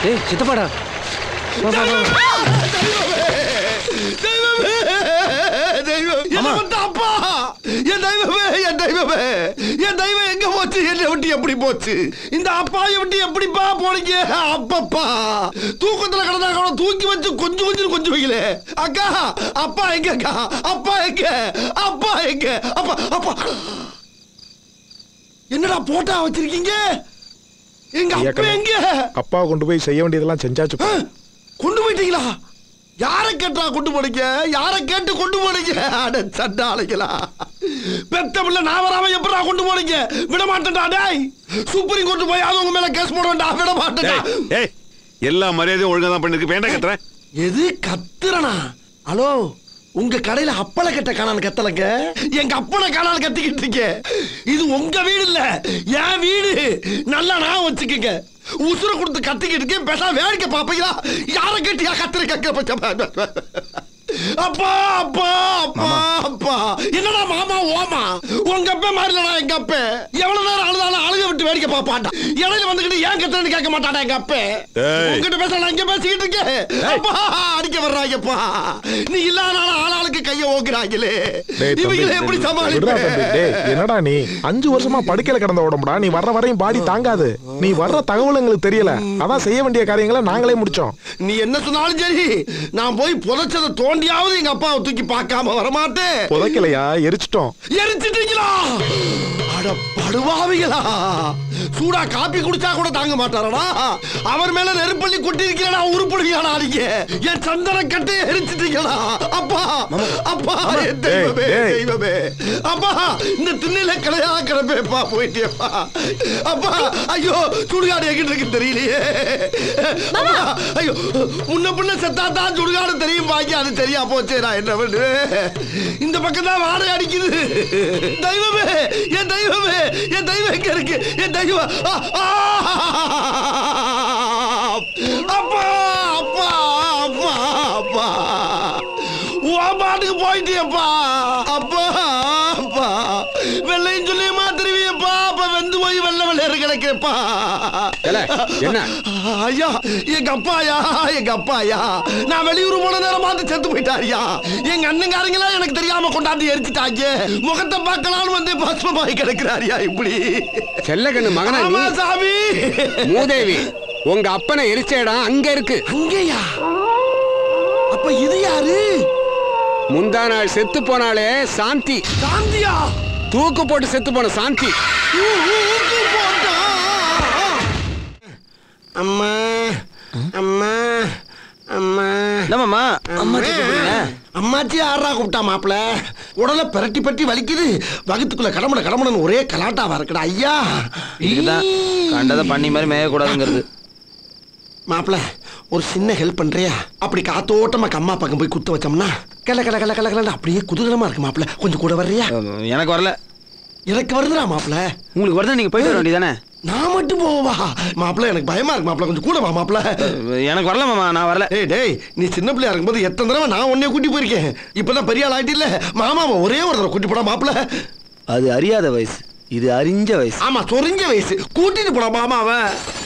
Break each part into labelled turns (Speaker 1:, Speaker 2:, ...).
Speaker 1: ஏய் சித்தப்பாடா வா, வா, வா.
Speaker 2: தெய்வமே தெய்வம் என்ன வந்த அப்பா என் தெய்வமே என் தெய்வமே என் தெய்வம் எங்க போச்சு என்னை விட்டு எப்படி போச்சு இந்த அப்பாயை விட்டு எப்படிப்பா போனீங்க அப்பப்பா தூக்கத்துல கிடந்தா கூட தூக்கி வச்சு கொஞ்சம் கொஞ்சம் கொஞ்சம் வைக்கல அக்கா அப்பா எங்க அக்கா அப்பா எங்க அப்பா எங்க அப்பா அப்பா என்னடா போட்டா வச்சிருக்கீங்க எங்க அப்பா எங்க
Speaker 3: அப்பா கொண்டு போய் செய்ய வேண்டியதெல்லாம் செஞ்சாச்சு
Speaker 2: ஆ, கொண்டு போயிட்டீங்களா யாரை கேட்டா கொண்டு போனீங்க யாரை கேட்டு கொண்டு போனீங்க அட சண்டாளைங்களா பெத்த பிள்ளை நான் வராம எப்படா கொண்டு போனீங்க விட மாட்டேன்டா டேய் சுப்ரீம் கோர்ட் போய் அது உங்க மேல கேஸ் போடுவேன்டா விட மாட்டேன்டா
Speaker 4: ஏய், ஏய் எல்லா மரியாதையும் ஒழுங்கா தான் பண்ணிருக்கு வேண்டாம் கத்துறேன்
Speaker 2: எது கத்துறனா ஹலோ உங்க கடையில அப்பள கட்ட காணான்னு கத்தலங்க எங்க அப்பனை காணான்னு கத்திக்கிட்டு இருக்கீங்க இது உங்க வீடு இல்ல என் வீடு நல்லா நான் வச்சுக்கங்க உசுர கொடுத்து கத்திக்கிட்டு இருக்கேன் பேசா வேடிக்கை பாப்பீங்களா யாரை கேட்டியா கத்திரிக்க அப்பா அப்பா அப்பா அப்பா என்னடா மாமா ஓமா உங்க அப்பா மாதிரிலடா எங்க அப்பா எவ்வளவு நேரம் அழுதாலும் அழுக விட்டு வேடிக்கை பாப்பான்டா இடையில வந்துகிட்டு ஏன் கத்துறேன்னு கேட்க மாட்டாடா எங்க அப்பா
Speaker 4: ஏய்.
Speaker 2: உங்ககிட்ட பேச நான் இங்க பேசிக்கிட்டு இருக்கேன் அப்பா அடிக்க வர்றாங்கப்பா நீ இல்லாத ஆளாளுக்கு கைய ஓக்குறாங்களே
Speaker 3: டேய் தம்பி,
Speaker 2: இவங்களே எப்படி
Speaker 3: விட்றா
Speaker 2: சமாளிப்ப
Speaker 3: தம்பி, டேய், என்னடா நீ அஞ்சு வருஷமா படுக்கையில கிடந்த உடம்புடா நீ வர்ற வரையும் பாடி தாங்காது நீ வர்ற தகவல் எங்களுக்கு தெரியல அதான் செய்ய வேண்டிய காரியங்களை நாங்களே முடிச்சோம்
Speaker 2: நீ என்ன சொன்னாலும் சரி நான் போய் புதைச்சதை தோண்டியாவது எங்க அப்பாவை தூக்கி பார்க்காம வரமாட்டேன்
Speaker 3: புதைக்கலையா எரிச்சிட்டோம்
Speaker 2: எரிச்சிட்டீங்களா அட படுவாவிகளா சூடா காப்பி குடிச்சா கூட தாங்க மாட்டாரடா அவர் மேல நெருப்பள்ளி கொட்டி இருக்கிறா உருப்படுவீங்களா நீங்க என் சந்தன கட்டை எரிச்சிட்டீங்களா அப்பா அப்பா என் தெய்வமே
Speaker 3: டேய், டேய்.
Speaker 2: தெய்வமே அப்பா இந்த திண்ணையில கலையா கிடப்பேப்பா போயிட்டேப்பா அப்பா ஐயோ சுடுகாடு எங்கிட்டு இருக்கு தெரியலையே அப்பா, ஐயோ முன்ன பின்ன செத்தா தான் சுடுகாடு தெரியும் பாக்கி அது தெரியா போச்சே நான் என்ன பண்ணுவேன் இந்த பக்கம் தான் வாடகை அடிக்குது தெய்வமே என் தெய்வமே என் தெய்வம் எங்க இருக்கு என் தெய்வம் ஆ, ஆ! அப்பா அப்பா அப்பா அப்பா உன் பாட்டுக்கு போயிட்டியப்பா அப்பா அப்பா வெள்ளையும் சொல்லியுமா திருவியப்பா அப்ப வெந்து போய் வெள்ளை வெள்ளையரு கிடக்கேப்பா
Speaker 1: ஏலே, என்ன?
Speaker 2: ஐயா எங்க அப்பாயா எங்க அப்பாயா நான் வெளியூர் போன நேரம் பார்த்து செத்து போயிட்டாரியா எங்க அண்ணங்காரங்களா எனக்கு தெரியாம கொண்டாந்து எரிச்சிட்டாங்க முகத்தை பார்க்கலாம்னு வந்து பஸ்மமாய் கிடக்குறாரியா இப்படி
Speaker 1: செல்லக்கண்ணு மகனா
Speaker 2: ஆமா
Speaker 1: நீ
Speaker 2: சாமி
Speaker 1: மூதேவி உங்க அப்பனை எரிச்ச இடம் அங்க இருக்கு
Speaker 2: அங்கேயா அப்ப இது யாரு
Speaker 1: முந்தா நாள் செத்து போனாலே சாந்தி
Speaker 2: சாந்தியா
Speaker 1: தூக்கு போட்டு செத்து போன சாந்தி
Speaker 2: ஊக்கு போட்டா அம்மா அம்மா அம்மா
Speaker 5: என்னம்மா அம்மாச்சி கூப்பிடுறீங்க
Speaker 2: அம்மாச்சி ஆறா கூப்பிட்டா மாப்பிள உடலை பிரட்டி பட்டி வலிக்குது வகுத்துக்குள்ள கடமட கடமடன்னு ஒரே கலாட்டாவா இருக்குடா ஐயா
Speaker 5: இதுக்குதான் கண்டதை பண்ணி மாதிரி மேயக்கூடாதுங்கிறது
Speaker 2: மாப்பிள ஒரு சின்ன ஹெல்ப் பண்றியா அப்படி காத்தோட்டமா அம்மா பக்கம் போய் குத்த வச்சோம்னா கல கல கல கல கல அப்படியே குதூகலமா இருக்கு மாப்பிள கொஞ்சம் கூட வர்றியா
Speaker 5: அஹ், எனக்கு வரல
Speaker 2: எனக்கு வருதுடா மாப்பிள
Speaker 5: உங்களுக்கு வருதா நீங்க போயிட்டு வர வேண்டியதானே
Speaker 2: நான் மட்டும் போவா மாப்பிள எனக்கு பயமா இருக்கு மாப்பிள கொஞ்சம் கூட வா மாப்பிள
Speaker 5: எனக்கு வரல மாமா நான் வரல
Speaker 2: டேய் டேய் நீ சின்ன பிள்ளையா இருக்கும்போது எத்தனை தடவை நான் உன்னைய கூட்டி போயிருக்கேன் இப்பதான் பெரிய ஆள் ஆயிட்டு இல்ல மாமாவை ஒரே ஒரு தடவை கூட்டி போடா மாப்பிள
Speaker 5: அது அறியாத வயசு இது அறிஞ்ச வயசு
Speaker 2: ஆமா சொரிஞ்ச வயசு கூட்டிட்டு போடா மாமாவை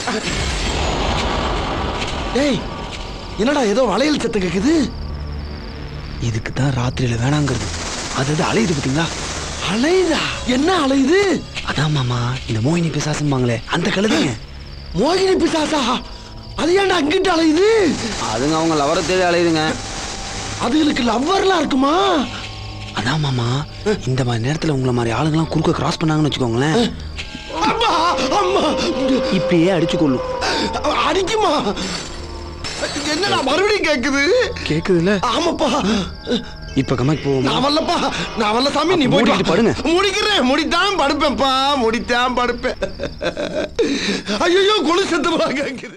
Speaker 2: டேய் என்னடா ஏதோ வளையல் சத்தம் கேக்குது
Speaker 5: இதுக்கு தான் ராத்திரியில வேணாங்கிறது அது அது அலையுது பார்த்தீங்களா
Speaker 2: அலையுதா என்ன அலையுது
Speaker 5: அதான் மாமா இந்த மோகினி பிசாசும்பாங்களே அந்த கழுதைங்க
Speaker 2: மோகினி பிசாசா அது ஏன்டா அங்கிட்டு அலையுது
Speaker 5: அதுங்க அவங்க லவரை தேடி அலையுதுங்க
Speaker 2: அதுகளுக்கு லவ்வர்லாம் இருக்குமா
Speaker 5: அதான் மாமா இந்த மாதிரி நேரத்துல உங்களை மாதிரி ஆளுங்கலாம் குறுக்க கிராஸ் பண்ணாங்கன்னு வச்சுக்கோங்களேன்
Speaker 2: அம்மா அம்மா
Speaker 5: இப்படியே அடிச்சு கொள்ளும்
Speaker 2: அடிக்குமா என்னடா மறுபடியும் கேக்குது
Speaker 5: கேக்குதுல்ல
Speaker 2: ஆமாப்பா
Speaker 5: இப்ப கமைக்கு போவோமா
Speaker 2: நான் வரலப்பா நான் வரல சாமி நீ
Speaker 5: அப்ப
Speaker 2: போயிட்டு
Speaker 5: மூடிட்டு
Speaker 2: வா.
Speaker 5: படுங்க.
Speaker 2: முடிக்கிறேன் முடித்தான் படுப்பேன்ப்பா முடித்தான் படுப்பேன் ஐயோ கொலு செத்து போல கேக்குது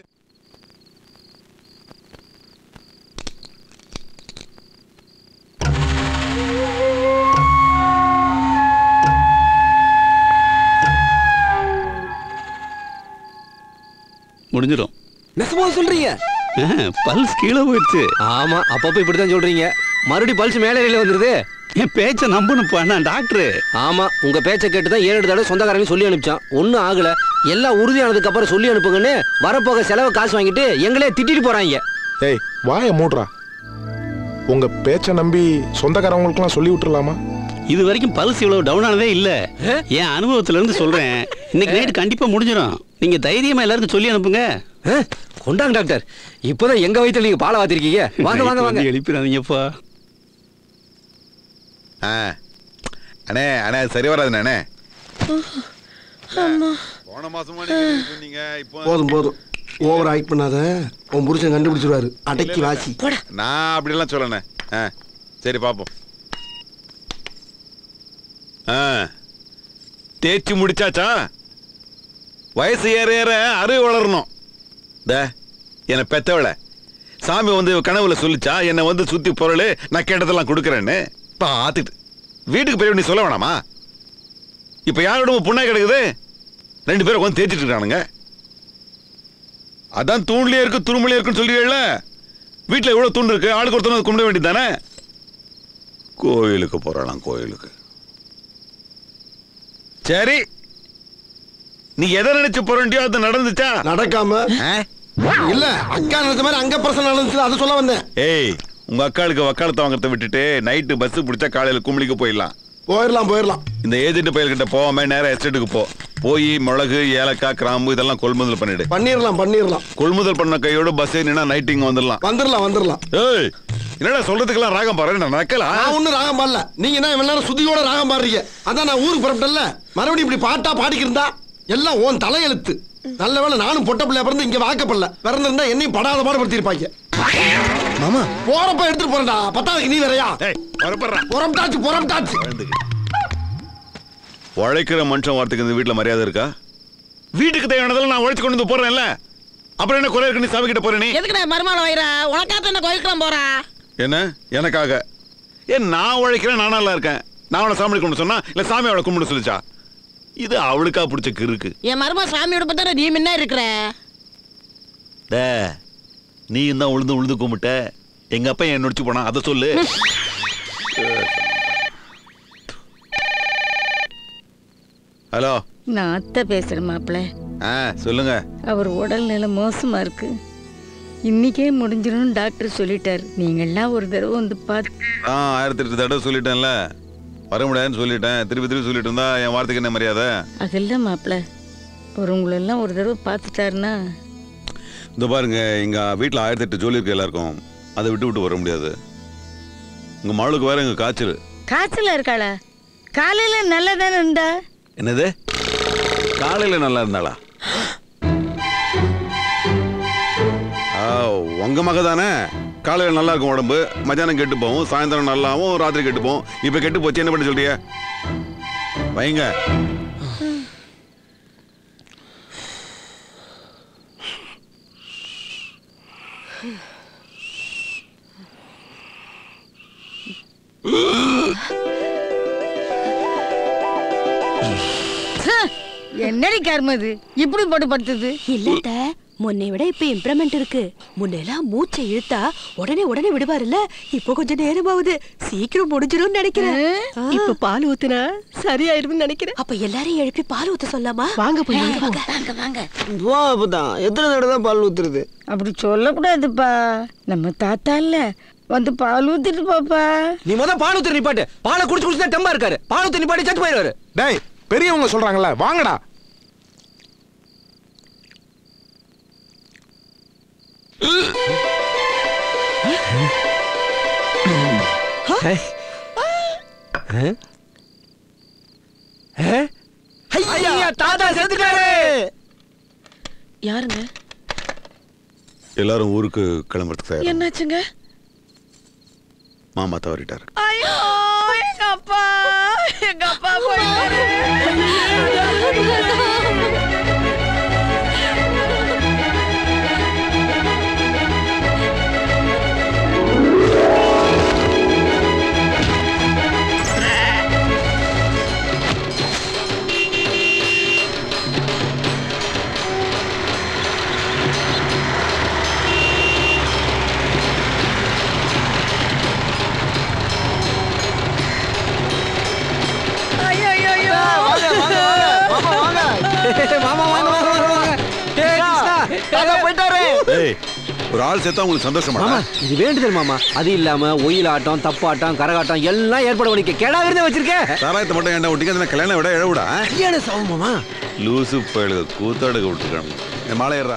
Speaker 6: முடிஞ்சிடும்
Speaker 1: நெசமா சொல்றீங்க
Speaker 6: பல்ஸ் கீழே போயிடுச்சு
Speaker 1: ஆமா அப்பப்ப இப்படித்தான் சொல்றீங்க
Speaker 5: மறுபடியும் பல்ஸ் மேலேறியில வந்துருது
Speaker 6: என் பேச்சை நம்பணும்ப்பா நான் டாக்டரு
Speaker 5: ஆமா உங்க பேச்சை கேட்டு தான் ஏழு தடவை சொந்தக்காரங்க சொல்லி அனுப்பிச்சான் ஒன்றும் ஆகல எல்லாம் உறுதியானதுக்கு அப்புறம் சொல்லி அனுப்புங்கன்னு வரப்போக செலவு காசு வாங்கிட்டு எங்களே திட்டிட்டு போறாங்க
Speaker 3: ஏய் வாய மூடுறா உங்க பேச்ச நம்பி சொந்தக்காரவங்களுக்குலாம் சொல்லி விட்டுறலாமா
Speaker 6: இது வரைக்கும் பல்ஸ் இவ்வளவு டவுன் ஆனதே இல்ல என் அனுபவத்துல இருந்து சொல்றேன் இன்னைக்கு நைட்டு கண்டிப்பா முடிஞ்சிடும் நீங்க தைரியமா எல்லாருக்கும் சொல்லி அனுப்புங்க
Speaker 5: ஆ, கொண்டாங்க டாக்டர் இப்போதான் எங்க வயித்துல நீங்க பாலை வாத்திருக்கீங்க வாங்க வாங்க வாங்க
Speaker 6: எழுப்பிடாதீங்கப்பா
Speaker 4: ஆ. அண்ணே அண்ணே அது சரி வராதுண்ணே அண்ணே போன மாசமா நீங்க சொன்னீங்க இப்போ
Speaker 2: போதும் போதும் ஓவர் ஆக்ட் பண்ணாத உன் புருஷன் கண்டுபிடிச்சிருவாரு அடக்கி வாசி
Speaker 4: நான் அப்படிலாம் சொல்லணே ஆ சரி பார்ப்போம் ஆ தேய்ச்சி முடிச்சாச்சா வயசு ஏற ஏற அறிவு வளரணும் த என்னை பெத்தவளை சாமி வந்து கனவுல சொல்லிச்சா என்னை வந்து சுத்தி பொருள் நான் கேட்டதெல்லாம் கொடுக்குறேன்னு பார்த்துட்டு வீட்டுக்கு போய் நீ சொல்ல வேணாமா இப்போ யாரோட புண்ணா கிடக்குது ரெண்டு பேரும் உட்காந்து தேய்ச்சிட்டு இருக்கானுங்க அதான் தூண்லயே இருக்கு துரும்புலயே இருக்குன்னு சொல்லுவீங்கல்ல வீட்டில் எவ்வளோ தூண்டு இருக்கு ஆளுக்கு ஒருத்தனை வந்து கும்பிட வேண்டியது தானே கோயிலுக்கு போறாளாம் கோயிலுக்கு சரி நீ எதை நினைச்சு போறண்டியோ அது நடந்துச்சா
Speaker 2: நடக்காம
Speaker 4: ஆ?
Speaker 2: இல்ல அக்கா நினைச்ச மாதிரி அங்க பிரச்சனை நடந்துச்சு அதை சொல்ல வந்தேன்
Speaker 4: ஏய் உங்க அக்காளுக்கு வக்காலத்தை வாங்கறத விட்டுட்டு நைட்டு பஸ் பிடிச்சா காலையில கும்பலிக்கு போயிடலாம்
Speaker 2: போயிடலாம் போயிடலாம்
Speaker 4: இந்த ஏஜென்ட் பயல்கிட்ட போகாம நேரா எஸ்டேட்டுக்கு போ போய் மிளகு ஏலக்காய் கிராம்பு இதெல்லாம் கொள்முதல் பண்ணிடு
Speaker 2: பண்ணிடலாம் பண்ணிடலாம்
Speaker 4: கொள்முதல் பண்ண கையோட பஸ் ஏறினா நைட்டு இங்க வந்துடலாம்
Speaker 2: வந்துடலாம் வந்துடலாம்
Speaker 4: ஏய் என்னடா சொல்றதுக்கெல்லாம் ராகம் பாரு நான் நக்கலா
Speaker 2: நான் ஒண்ணும் ராகம் பாடல நீங்க என்ன இவ்வளவு நேரம் சுதியோட ராகம் பாடுறீங்க அதான் நான் ஊருக்கு புறப்பட்டல மறுபடியும் இப்படி பாட்டா பாடிக்கிருந்தா எல்லாம் உன் தலையெழுத்து நல்ல வேளை நானும் பொட்ட பிள்ளைய பிறந்து இங்க வாக்கப்படல பிறந்திருந்தா என்னையும் படாத பாடுபடுத்திருப்பாங்க
Speaker 5: மாமா
Speaker 2: போறப்ப எடுத்துட்டு போறேன்டா பத்தாவதுக்கு நீ வேறையா
Speaker 4: ஏய் வரப்படுறா
Speaker 2: புறம்டாச்சு புறம்டாச்சு
Speaker 4: உழைக்கிற மனுஷன் வார்த்தைக்கு இந்த வீட்டுல மரியாதை இருக்கா வீட்டுக்கு தேவையானதெல்லாம் நான் உழைச்சு கொண்டு வந்து போறேன்ல அப்புறம் என்ன குறை இருக்கு நீ சாமி கிட்ட போற நீ
Speaker 7: எதுக்குடா மருமகளை வயிறா உனக்காத்த என்ன கோயிலுக்குலாம் போறா
Speaker 4: என்ன எனக்காக ஏன் நான் உழைக்கிறேன் நான் நல்லா இருக்கேன் நான் அவனை சாமி கொண்டு சொன்னா இல்ல சாமி அவளை கும்பிட சொல்லிச்சா இது அவளுக்கா பிடிச்ச கிறுக்கு
Speaker 7: என் மருமக சாமியோட பத்தான நீ முன்ன இருக்கிற
Speaker 4: டே நீ தான் உழுந்து உழுந்து கும்பிட்ட எங்க அப்பா என்ன நொடிச்சு போனா அதை சொல்லு ஹலோ
Speaker 8: நான் அத்தை பேசுறேன் மாப்பிள்ள
Speaker 4: ஆ சொல்லுங்க
Speaker 8: அவர் உடல்நிலை மோசமா இருக்கு இன்னைக்கே முடிஞ்சிடும் டாக்டர் சொல்லிட்டார் நீங்கெல்லாம் ஒரு தடவை வந்து பார்த்து
Speaker 4: ஆ ஆயிரத்தி எட்டு தடவை சொல்லிட்டேன்ல வர முடியாதுன்னு சொல்லிட்டேன் திருப்பி திருப்பி சொல்லிட்டு இருந்தா என் வார்த்தைக்கு என்ன மரியாதை
Speaker 8: அதெல்லாம் மாப்பிள்ள ஒரு உங்களெல்லாம் ஒரு தடவை பார்த்துட்டாருன்னா
Speaker 4: இந்த பாருங்க எங்க வீட்டில் ஆயிரத்தி எட்டு ஜோலி இருக்கு எல்லாருக்கும் அதை விட்டு விட்டு வர முடியாது உங்க மகளுக்கு வேற எங்க காய்ச்சல்
Speaker 8: காய்ச்சலா இருக்காளா காலையில நல்லா தானே இருந்தா
Speaker 4: என்னது காலையில நல்லா இருந்தாளா ஆ, உங்க மக தானே காலையில நல்லா இருக்கும் உடம்பு மத்தியானம் கெட்டு போகும் சாயந்தரம் நல்லாவும் ராத்திரி கெட்டு போகும் இப்ப கெட்டு போச்சு என்ன பண்ண சொல்றிய வைங்க
Speaker 8: என்னடி கர்மது இப்படி போட்டு படுத்துது
Speaker 9: இல்லத்த முன்னை விட இப்ப இம்ப்ரூவ்மெண்ட் இருக்கு முன்னெல்லாம் மூச்சை இழுத்தா உடனே உடனே விடுவாருல்ல இப்போ கொஞ்சம் நேரமாவுது சீக்கிரம் முடிஞ்சிரும்னு நினைக்கிறேன் ஆ.
Speaker 10: இப்ப பால் ஊத்துனா சரியாயிரும்னு நினைக்கிறேன்
Speaker 9: அப்ப எல்லாரையும் எழுப்பி பால் ஊத்த சொல்லாமா
Speaker 10: வாங்க போய் வாங்க
Speaker 9: வாங்க
Speaker 8: வாங்க வாங்க
Speaker 5: போ அப்பதான் எத்தனை தடவை தான் பால் ஊத்துறது
Speaker 8: அப்படி சொல்லக்கூடாதுப்பா நம்ம தாத்தா இல்ல வந்து பால் ஊத்திட்டு பாப்பா
Speaker 5: நீ முத பால் ஊத்துற நிப்பாட்டு பாலை குடிச்சு குடிச்சு தான் தெம்பா இருக்காரு பால் ஊத்து நிப்பாட்டி சத்து போயிடுவாரு
Speaker 3: டேய் பெரியவங்க சொல்றாங்கல்ல வாங்கடா
Speaker 5: ஐயா தாத்தா செத்துட்டாரு
Speaker 10: யாருங்க
Speaker 4: எல்லாரும் ஊருக்கு கிளம்புறதுக்கு தயார்
Speaker 10: என்னாச்சுங்க
Speaker 4: மாமா தவறிட்டாரு
Speaker 10: ஐயோ எங்க அப்பா எங்க அப்பா போயிட்டாரு
Speaker 4: ஒரு ஆள் சேர்த்தா உங்களுக்கு சந்தோஷமா
Speaker 5: மாமா இது வேண்டுதல் மாமா அது இல்லாம ஒயிலாட்டம் தப்பாட்டம் கரகாட்டம் எல்லாம் ஏற்பாடு பண்ணிக்க கேடா விருந்தே வச்சிருக்கேன்
Speaker 4: சாராயத்தை மட்டும் ஏன்டா விட்டீங்க அதில் கல்யாணம் விட இழவிடா
Speaker 2: கல்யாண சவமாமா
Speaker 4: லூசு பயலுக கூத்தாடுக விட்டுருக்காங்க இந்த மாலை ஏறா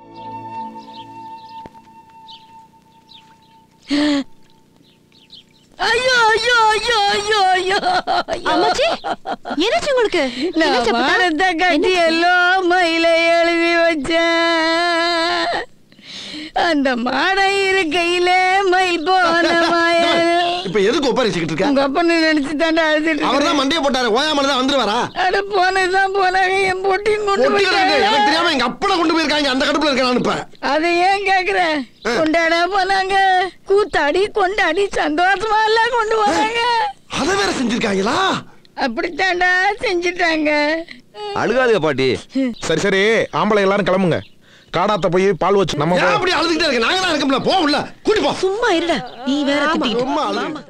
Speaker 7: ஐயோ ஐயோ ஐயோ ஐயோ ஐயோ
Speaker 9: அம்மாச்சி என்னாச்சு உங்களுக்கு
Speaker 8: நான்
Speaker 9: என்னாச்சு அப்பதா?
Speaker 8: வானத்தை கட்டி எல்லாம் மயில எழுதி வச்சேன் அந்த மாடை இருக்கையில மயில் போன மாய
Speaker 2: இப்ப எதுக்கு ஒப்பரிச்சுக்கிட்டு இருக்க
Speaker 8: உங்க அப்பன்னு நினைச்சு தாண்டா அழுதுட்டு
Speaker 2: அவர் தான் மண்டைய போட்டாரு ஓயாமல தான் வந்துருவாரா
Speaker 8: அட போனதுதான் போனாங்க என் பொட்டியும் கொண்டு
Speaker 2: ஒட்டி கிடக்கு. எனக்கு
Speaker 8: போயிட்டாங்க
Speaker 2: தெரியாம எங்க அப்பனை கொண்டு போயிருக்காங்க அந்த கடுப்புல இருக்க நான் இப்ப
Speaker 8: அதை ஏன் கேக்குற கொண்டாட போனாங்க கூத்தாடி கொண்டாடி சந்தோஷமா எல்லாம் கொண்டு போனாங்க
Speaker 2: அதை வேற செஞ்சிருக்காங்களா
Speaker 8: அப்படித்தாண்டா செஞ்சுட்டாங்க
Speaker 5: அழுகாதுக பாட்டி
Speaker 3: சரி சரி ஆம்பளை எல்லாரும் கிளம்புங்க காடாத்த போய் பால் வச்சு நம்ம
Speaker 2: ஏன்
Speaker 3: போய்-
Speaker 2: அப்படி அழுதுகிட்டே இருக்க நாங்க தான் இருக்கோம்ல போ உள்ள கூட்டி போ
Speaker 9: சும்மா இருடா நீ வேற திட்டிக்கிட்டு
Speaker 2: ரொம்ப அழுது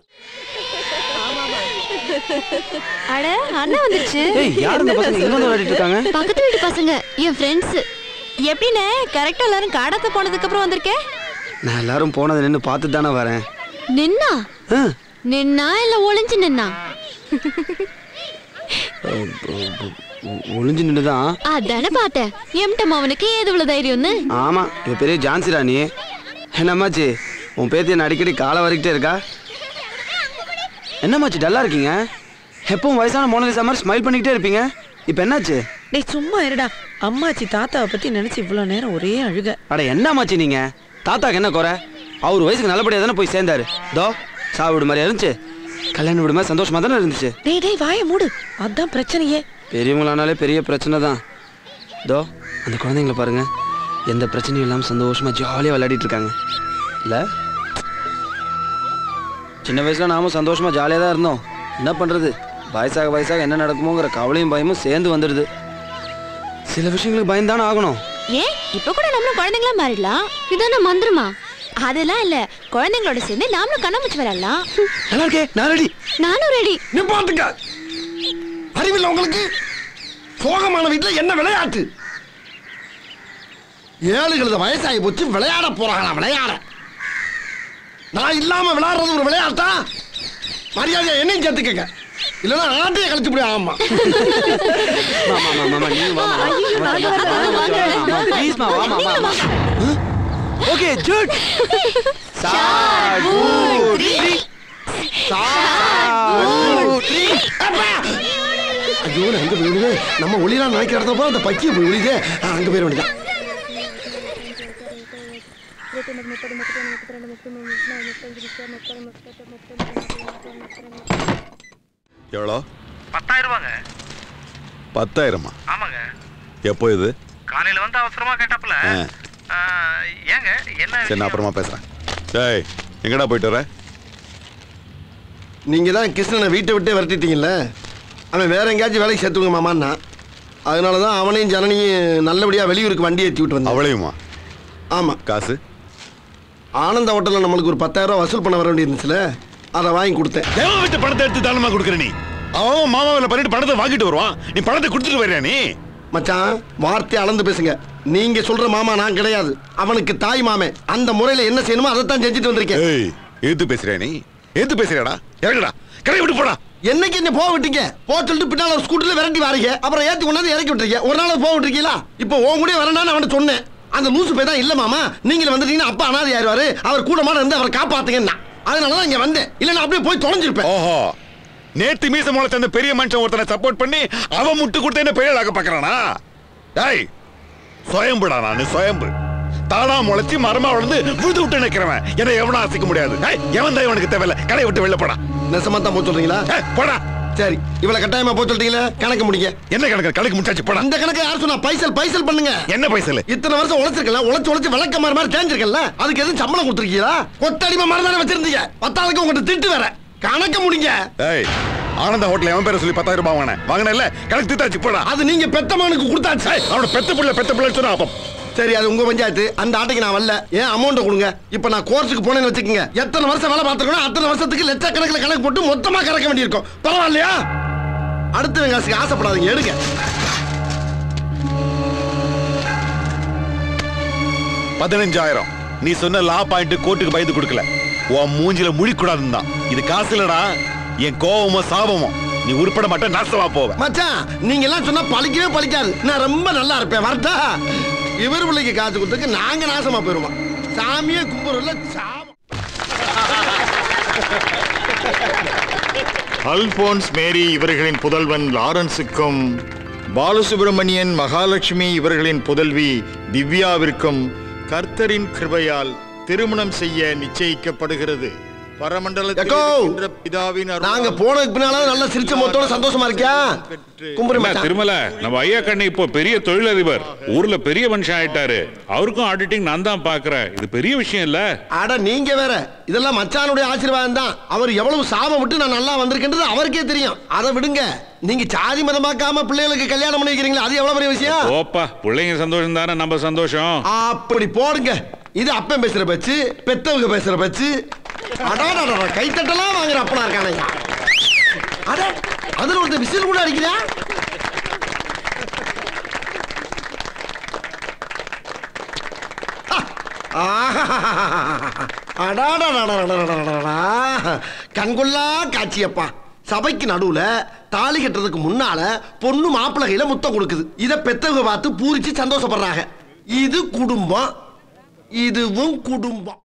Speaker 9: அட அண்ணா வந்துருச்சு
Speaker 5: ஏய் யார் இந்த பசங்க இங்க வந்து விளையாடிட்டு இருக்காங்க
Speaker 9: பக்கத்து வீட்டு பசங்க என் ஃப்ரெண்ட்ஸ் எப்படிண்ணே கரெக்டா எல்லாரும் காடாத்த போனதுக்கு அப்புறம் வந்திருக்கேன்
Speaker 5: நான் எல்லாரும் போனதை நின்று பார்த்துட்டு தானே வரேன்
Speaker 9: நின்னா
Speaker 5: ஆ,
Speaker 9: நின்னா இல்ல ஒளிஞ்சு நின்னா
Speaker 5: ஒ- ஒளிஞ்சு நின்று தான்
Speaker 9: அதானே பார்த்தேன் எம்டம் அவனுக்கு ஏது இவ்வளவு தைரியம்னு
Speaker 5: ஆமா இவ பெரிய ஜான்சி ராணி என்னம்மாச்சு உன் பேத்தி என்ன அடிக்கடி காலை வரைக்கிட்டே இருக்கா என்னம்மாச்சு டல்லா இருக்கீங்க எப்பவும் வயசான மோனலிசா மாதிரி ஸ்மைல் பண்ணிக்கிட்டே இருப்பீங்க இப்போ என்னாச்சு
Speaker 10: டேய் சும்மா இருடா அம்மாச்சி தாத்தாவை பத்தி நினைச்சு இவ்வளவு நேரம் ஒரே அழுக
Speaker 5: அட என்னம்மாச்சு நீங்க தாத்தாக்கு என்ன குறை அவர் வயசுக்கு நல்லபடியாக தானே போய் சேர்ந்தாரு தோ சா வீடு மாதிரி இருந்துச்சு கல்யாண வீடு மாதிரி சந்தோஷமா தானே இருந்துச்சு
Speaker 10: டேய் டேய் வாயை மூடு அதான் பிரச்சனையே
Speaker 5: பெரியவங்களானாலே பெரிய பிரச்சனை தான் தோ அந்த குழந்தைங்கள பாருங்க எந்த பிரச்சனையும் இல்லாமல் சந்தோஷமா ஜாலியாக விளையாடிட்டு இருக்காங்க இல்லை சின்ன வயசுல நாமும் சந்தோஷமா ஜாலியாக தான் இருந்தோம் என்ன பண்ணுறது வயசாக வயசாக என்ன நடக்குமோங்கிற கவலையும் பயமும் சேர்ந்து வந்துடுது சில விஷயங்களுக்கு பயந்தானே ஆகணும்
Speaker 9: ஏன் இப்ப கூட நம்மளும் குழந்தைங்களா மாறிடலாம் இதான மந்திரமா அதெல்லாம் இல்ல குழந்தைங்களோட சேர்ந்து நாமளும் கண்ணாமூச்சி விளையாடலாம்
Speaker 5: நல்லா இருக்கே நான் ரெடி
Speaker 9: நானும் ரெடி
Speaker 2: நிப்பாட்டுங்க அறிவில்லை உங்களுக்கு சோகமான வீட்டுல என்ன விளையாட்டு ஏழு கழுத வயசாகி போச்சு விளையாட போறாங்களா விளையாட நான் இல்லாம விளையாடுறது ஒரு விளையாட்டா மரியாதையா என்னையும் சேர்த்துக்கங்க இல்லைன்னா ஆட்டையை கழிச்சு முடியும் ஆமா
Speaker 5: மாமா மாமா மாமா நீங்க வாமா ப்ளீஸ் மா வாமா வாமா ஓகே ஜூட் சாட்
Speaker 2: ஐயோ நான் எங்க போய் விழுது நம்ம ஒளிலாம் நினைக்கிற இடத்துல போய் அந்த பக்கியை போய் விழுது அங்க போயிட வேண்டியதான்
Speaker 4: எவ்வளோ
Speaker 11: பத்தாயிரம் ரூபாங்க
Speaker 4: பத்தாயிரமா
Speaker 11: ஆமாங்க
Speaker 4: எப்போ இது
Speaker 11: காலையில வந்து அவசரமா கேட்டாப்புல
Speaker 4: ஆ.
Speaker 11: ஆ, ஏங்க என்ன
Speaker 4: சரி நான் அப்புறமா பேசுறேன் டேய் எங்கடா போயிட்டு வர
Speaker 2: நீங்க தான் கிருஷ்ணனை வீட்டை விட்டே விரட்டிட்டீங்கல்ல அவன் வேற எங்கேயாச்சும் வேலைக்கு சேர்த்துங்க மாமான்னா அதனால தான் அவனையும் ஜனனியும் நல்லபடியா வெளியூருக்கு வண்டி ஏற்றி விட்டு வந்தான்
Speaker 4: அவளையுமா
Speaker 2: ஆமா
Speaker 4: காசு
Speaker 2: ஆனந்த ஹோட்டலில் நம்மளுக்கு ஒரு பத்தாயிரம் ரூபாய் வசூல் பண்ண வர வேண்டியிருந்துச்சுல அதை வாங்கி கொடுத்தேன்
Speaker 4: எவன் விட்டு பணத்தை எடுத்து தானமா கொடுக்குற நீ அவன் மாமாவில் பண்ணிட்டு பணத்தை வாங்கிட்டு வருவான் நீ பணத்தை கொடுத்துட்டு வரியா நீ
Speaker 2: மச்சான் வார்த்தை அளந்து பேசுங்க நீங்க சொல்ற மாமா நான் கிடையாது அவனுக்கு தாய் மாமே அந்த முறையில என்ன செய்யணுமோ அதைத்தான் செஞ்சுட்டு வந்திருக்கேன்
Speaker 4: ஏய் எது பேசுறியா நீ எது பேசுறியாடா இறங்குடா கடை விட்டு போடா
Speaker 2: என்னைக்கு என்ன போக விட்டீங்க போக சொல்லிட்டு பின்னால ஒரு ஸ்கூட்டர்ல விரட்டி வாரீங்க அப்புறம் ஏத்தி கொண்டாந்து இறக்கி விட்டுறீங்க ஒரு நாள் போக விட்டுருக்கீங்களா இப்போ உன் கூட வரண்டான்னு அவன்கிட்ட சொன்னேன் அந்த லூசு போய் தான் இல்ல மாமா நீங்க வந்துட்டீங்கன்னா அப்பா அனாதை ஆயிடுவாரு அவர் கூட மாட இருந்து அவரை காப்பாத்துங்கன்னா அதனால தான் இங்க வந்தேன் இல்லைன்னா அப்படியே போய் தொலைஞ்சிருப்பேன்
Speaker 4: ஓஹோ நேத்து மீச முளைச்ச அந்த பெரிய மனுஷன் ஒருத்தனை சப்போர்ட் பண்ணி அவன் முட்டு கொடுத்து என்ன பெரிய ஆக்க பாக்குறானா டேய் சுயம்புடா நானு சுயம்பு தானா முளைச்சு மரமா வளர்ந்து விழுது விட்டு நிக்கிறவன் என்ன எவனும் அசைக்க முடியாது ஏய், எவன் தான் இவனுக்கு தேவையில்ல கடையை விட்டு வெளில போடா
Speaker 2: நெசமா தான் போக சொல்றீங்களா
Speaker 4: ஏய், போடா
Speaker 2: சரி இவ்வளவு கட்டாயமா போக சொல்றீங்களா கணக்கு முடிங்க
Speaker 4: என்ன கணக்கு கணக்கு முடிச்சாச்சு போடா
Speaker 2: இந்த கணக்கு யார் சொன்னா பைசல் பைசல் பண்ணுங்க
Speaker 4: என்ன பைசல்
Speaker 2: இத்தனை வருஷம் உழைச்சிருக்கல உழைச்சு உழைச்சு விளக்க மாதிரி மாதிரி தேஞ்சிருக்கல அதுக்கு எதுவும் சம்பளம் கொடுத்துருக்கீங்களா கொத்தடிமை மாதிரி தானே வச்சிருந்தீங்க பத்தாளுக்கு உங்கள்கிட்ட திட்டு வேற கணக்க முடிங்க
Speaker 4: ஏய் ஆனந்த ஹோட்டல் எவன் பேரை சொல்லி பத்தாயிரம் ரூபாய் வாங்கினேன் வாங்கின இல்ல கணக்கு திட்டாச்சு போடா
Speaker 2: அது நீங்க பெத்தமானுக்கு கொடுத்தாச்சு
Speaker 4: ஏய், அவனோட பெத்த புள்ள பெத்த புள்ள சொன்னா அப்போ
Speaker 2: சரி அது உங்க பஞ்சாயத்து அந்த ஆட்டைக்கு நான் வரல ஏன் அமௌண்ட் கொடுங்க இப்ப நான் கோர்ஸுக்கு போனேன்னு வச்சுக்கோங்க எத்தனை வருஷம் வேலை பார்த்துருக்கணும் அத்தனை வருஷத்துக்கு லட்சக்கணக்கில் கணக்கு போட்டு மொத்தமா கறக்க வேண்டியிருக்கும் பரவாயில்லையா அடுத்த காசுக்கு ஆசைப்படாதீங்க எடுங்க
Speaker 4: பதினஞ்சாயிரம் நீ சொன்ன லா பாயிண்ட் கோர்ட்டுக்கு பயந்து கொடுக்கல உன் மூஞ்சில முழிக்கூடாதுன்னு தான் இது காசு இல்லடா என் கோவமோ சாபமோ நீ உருப்பட மாட்ட நாசமா போவ
Speaker 2: மச்சான் நீங்க எல்லாம் சொன்னா பழிக்கவே பழிக்காது நான் ரொம்ப நல்லா இருப்பேன் வரட்டா இவர் பிள்ளைக்கு காசு கொடுத்துக்கு நாங்க நாசமா போயிருவோம் சாமியே கும்பிடுறல சாம
Speaker 12: அல்போன்ஸ் மேரி இவர்களின் புதல்வன் லாரன்ஸுக்கும் பாலசுப்பிரமணியன் மகாலட்சுமி இவர்களின் புதல்வி திவ்யாவிற்கும் கர்த்தரின் கிருபையால் திருமணம் செய்ய நிச்சயிக்கப்படுகிறது பரமண்டலத்தில்
Speaker 2: எக்கோ!
Speaker 12: இருக்கின்ற பிதாவின் அருளால்
Speaker 2: நாங்க போனதுக்கு பின்னால நல்ல சிரிச்ச முகத்தோட சந்தோஷமா இருக்கியா கும்பிடு
Speaker 13: என்ன
Speaker 2: மச்சான்.
Speaker 13: திருமல நம்ம ஐயா கண்ணு இப்போ பெரிய தொழிலதிபர் ஊர்ல பெரிய மனுஷன் ஆயிட்டாரு அவருக்கும் ஆடிட்டிங் நான் தான் பாக்குறேன் இது பெரிய விஷயம் இல்ல
Speaker 2: அட நீங்க வேற இதெல்லாம் மச்சானுடைய ஆசீர்வாதம் தான் அவர் எவ்வளவு சாபம் விட்டு நான் நல்லா வந்திருக்கின்றது அவருக்கே தெரியும் அதை விடுங்க நீங்க சாதி மதம் பார்க்காம பிள்ளைகளுக்கு கல்யாணம் பண்ணி வைக்கிறீங்களா அது எவ்வளவு பெரிய விஷயம்
Speaker 13: ஓப்பா பிள்ளைங்க சந்தோஷம் தானே நம்ம சந்தோஷம்
Speaker 2: அப்படி போடுங்க இது அப்பன் பேசுற பேச்சு பெத்தவங்க பேசுற பேச்சு அடாடா கைத்தட்டலாம் வாங்குற அப்பனா இருக்கானயா அட அதுல ஒருத்தர் விசில் கூட அடிக்கிறா அடாடாடாடாடாடாடாடா. கண்கொள்ளா காட்சியப்பா சபைக்கு நடுவுல தாலி கட்டுறதுக்கு முன்னால பொண்ணு மாப்பிள்ளை கையில முத்தம் கொடுக்குது இத பெத்தவங்க பார்த்து பூரிச்சு சந்தோஷப்படுறாங்க இது குடும்பம் இதுவும் குடும்பம்